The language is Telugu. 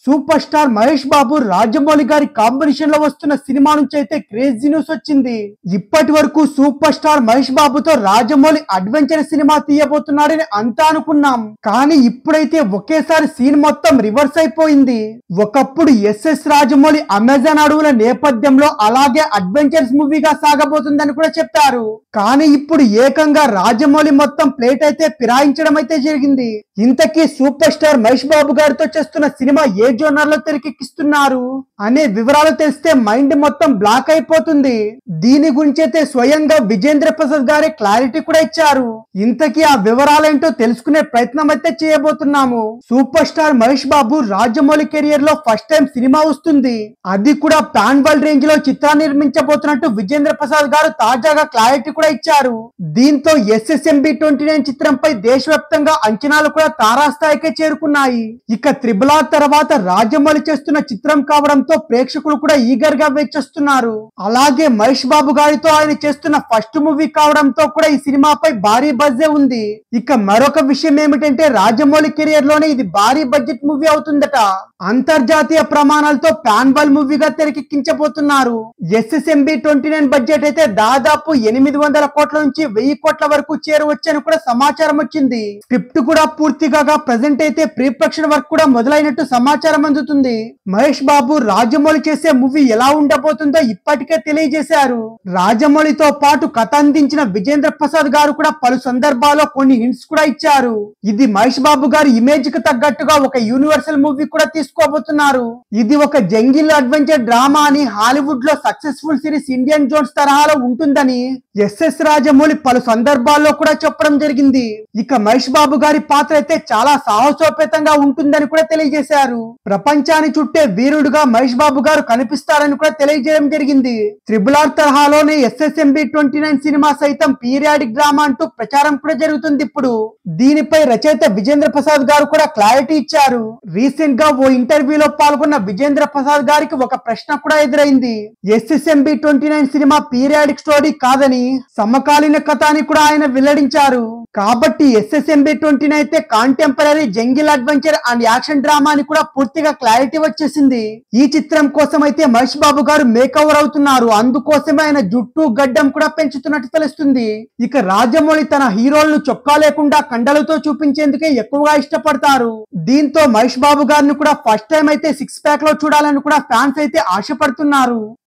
సూపర్ స్టార్ మహేష్ బాబు రాజమౌళి గారి కాంబినేషన్ లో వస్తున్న సినిమా నుంచి అయితే క్రేజీ న్యూస్ వచ్చింది ఇప్పటి వరకు సూపర్ స్టార్ మహేష్ బాబుతో రాజమౌళి అడ్వెంచర్ సినిమా తీయబోతున్నాడని అంతా అనుకున్నాం కానీ ఇప్పుడైతే ఒకేసారి సీన్ మొత్తం రివర్స్ అయిపోయింది ఒకప్పుడు ఎస్ఎస్ రాజమౌళి అమెజాన్ అడవుల నేపథ్యంలో అలాగే అడ్వెంచర్స్ మూవీగా సాగబోతుందని కూడా చెప్పారు కానీ ఇప్పుడు ఏకంగా రాజమౌళి మొత్తం ప్లేట్ అయితే ఫిరాయించడం అయితే జరిగింది ఇంతకీ సూపర్ స్టార్ మహేష్ బాబు గారితో చేస్తున్న సినిమా ఏ జోనర్ లో తెరకెక్కిస్తున్నారు అనే వివరాలు తెలిస్తే మైండ్ మొత్తం బ్లాక్ అయిపోతుంది దీని గురించి అయితే స్వయంగా విజేంద్ర ప్రసాద్ గారి క్లారిటీ కూడా ఇచ్చారు ఇంతకీ ఆ వివరాలేంటో తెలుసుకునే ప్రయత్నం అయితే చేయబోతున్నాము super star Mahesh Babu Rajamouli career లో ఫస్ట్ టైం సినిమా వస్తుంది అది కూడా పాన్ వరల్డ్ రేంజ్ లో చిత్రాన్ని నిర్మించబోతున్నట్టు విజేంద్ర ప్రసాద్ గారు తాజాగా క్లారిటీ కూడా ఇచ్చారు దీంతో ఎస్ఎస్ఎంబి ట్వంటీ నైన్ చిత్రంపై దేశవ్యాప్తంగా అంచనాలు కూడా తారాస్థాయికే చేరుకున్నాయి ఇక త్రిబుల్ ఆర్ తర్వాత రాజమౌళి చేస్తున్న చిత్రం కావడంతో ప్రేక్షకులు కూడా ఈగర్ గా వేచేస్తున్నారు అలాగే మహేష్ బాబు గారితో ఆయన చేస్తున్న ఫస్ట్ మూవీ కావడంతో కూడా ఈ సినిమాపై భారీ బజ్జే ఉంది ఇక మరొక విషయం ఏమిటంటే రాజమౌళి కెరియర్ లోనే ఇది భారీ బడ్జెట్ మూవీ అవుతుందట అంతర్జాతీయ ప్రమాణాలతో పాన్ వరల్డ్ మూవీగా తెరకెక్కించబోతున్నారు ఎస్ఎస్ఎంబి ట్వంటీ నైన్ బడ్జెట్ అయితే దాదాపు ఎనిమిది వందల కోట్ల నుంచి వెయ్యి కోట్ల వరకు చేరవచ్చని కూడా సమాచారం వచ్చింది స్క్రిప్ట్ కూడా పూర్తిగా ప్రజెంట్ అయితే ప్రీ ప్రొడక్షన్ వర్క్ కూడా మొదలైనట్టు సమాచారం అందుతుంది మహేష్ బాబు రాజమౌళి చేసే మూవీ ఎలా ఉండబోతుందో ఇప్పటికే తెలియజేశారు రాజమౌళితో పాటు కథ అందించిన విజేంద్ర ప్రసాద్ గారు కూడా పలు సందర్భాల్లో కొన్ని హింట్స్ కూడా ఇచ్చారు ఇది మహేష్ బాబు గారి ఇమేజ్ కి తగ్గట్టుగా ఒక యూనివర్సల్ మూవీ కూడా తీసుకోబోతున్నారు ఇది ఒక జంగిల్ అడ్వెంచర్ డ్రామా అని హాలీవుడ్ లో సక్సెస్ఫుల్ సిరీస్ ఇండియన్ జోన్స్ తరహాలో ఉంటుందని ఎస్ఎస్ రాజమౌళి పలు సందర్భాల్లో కూడా చెప్పడం జరిగింది ఇక మహేష్ బాబు గారి పాత్ర అయితే చాలా సాహసోపేతంగా ఉంటుందని కూడా తెలియజేశారు ప్రపంచాన్ని చుట్టే వీరుడుగా మహేష్ బాబు గారు కనిపిస్తారని కూడా తెలియజేయడం జరిగింది త్రిబుల్ ఆర్ తరహాలోనే ఎస్ఎస్ఎంబి ట్వంటీ నైన్ సినిమా సైతం పీరియాడిక్ డ్రామా అంటూ ప్రచారం కూడా జరుగుతుంది ఇప్పుడు దీనిపై రచయిత విజేంద్ర ప్రసాద్ గారు కూడా క్లారిటీ ఇచ్చారు రీసెంట్ గా ఓ ఇంటర్వ్యూలో పాల్గొన్న విజేంద్ర ప్రసాద్ గారికి ఒక ప్రశ్న కూడా ఎదురైంది ఎస్ఎస్ఎంబి ట్వంటీ నైన్ సినిమా పీరియాడిక్ స్టోరీ కాదని సమకాలీన కథ అని కూడా ఆయన వెల్లడించారు కాబట్టి ఎస్ఎస్ఎంబి ట్వంటీ నైన్ అయితే contemporary jungle adventure and action drama అని కూడా పూర్తిగా క్లారిటీ వచ్చేసింది ఈ చిత్రం కోసం అయితే మహేష్ బాబు గారు మేకవర్ అవుతున్నారు అందుకోసమే ఆయన జుట్టు గడ్డం కూడా పెంచుతున్నట్టు తెలుస్తుంది ఇక రాజమౌళి తన హీరోలను చొక్కా లేకుండా కండలతో చూపించేందుకే ఎక్కువగా ఇష్టపడతారు దీంతో మహేష్ బాబు గారిని కూడా ఫస్ట్ టైం అయితే సిక్స్ ప్యాక్ లో చూడాలని కూడా ఫ్యాన్స్ అయితే ఆశపడుతున్నారు